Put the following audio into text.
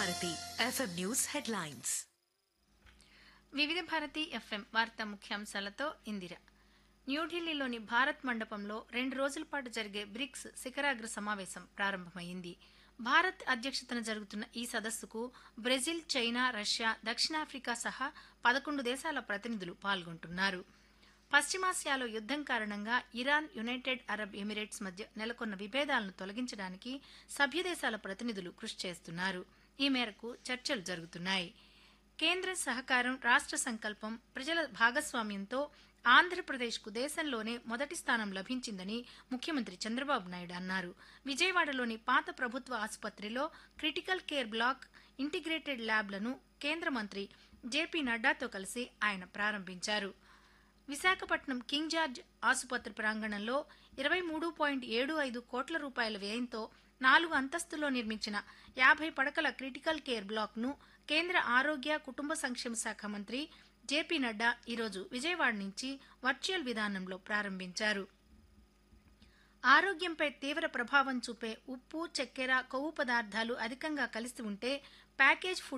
Bharati FM news headlines వివిధ Bharati FM వార్తా ముఖ్యాంశాలతో ఇందిర న్యూఢిల్లీలోని భారత్ మండపంలో రెండు రోజుల పాటు జరిగే బ్రిక్స్ శిఖరాగ్ర సమావేశం ప్రారంభమైంది భారత్ అధ్యక్షతన జరుగుతున్న ఈ సదస్సుకు బ్రెజిల్ చైనా రష్యా దక్షిణాఫ్రికా సహా పదకొండు దేశాల ప్రతినిధులు పాల్గొంటున్నారు పశ్చిమాసియాలో యుద్దం కారణంగా ఇరాన్ యునైటెడ్ అరబ్ ఎమిరేట్స్ మధ్య నెలకొన్న విభేదాలను తొలగించడానికి సభ్యదేశాల ప్రతినిధులు కృషి చేస్తున్నారు ఈ మేరకు చర్చలు జరుగుతున్నాయి కేంద్ర సహకారం రాష్ట్ర సంకల్పం ప్రజల భాగస్వామ్యంతో ఆంధ్రప్రదేశ్కు దేశంలోనే మొదటి స్థానం లభించిందని ముఖ్యమంత్రి చంద్రబాబు నాయుడు అన్నారు విజయవాడలోని పాత ప్రభుత్వ ఆసుపత్రిలో క్రిటికల్ కేర్ బ్లాక్ ఇంటిగ్రేటెడ్ ల్యాబ్లను కేంద్ర మంత్రి జేపీ నడ్డాతో కలిసి ఆయన ప్రారంభించారు విశాఖపట్నం కింగ్ జార్జ్ ఆసుపత్రి ప్రాంగణంలో ఇరవై మూడు పాయింట్ ఏడు ఐదు కోట్ల రూపాయల వ్యయంతో నాలుగు అంతస్తులో నిర్మించిన యాభై పడకల క్రిటికల్ కేర్ బ్లాక్ను కేంద్ర ఆరోగ్య కుటుంబ సంక్షేమ శాఖ మంత్రి జేపీ నడ్డా ఈరోజు విజయవాడ నుంచి వర్చువల్ విధానంలో ప్రారంభించారు ఆరోగ్యంపై తీవ్ర ప్రభావం చూపే ఉప్పు చక్కెర కొవ్వు పదార్థాలు అధికంగా కలిసి ఉంటే ప్యాకేజ్ ఫుడ్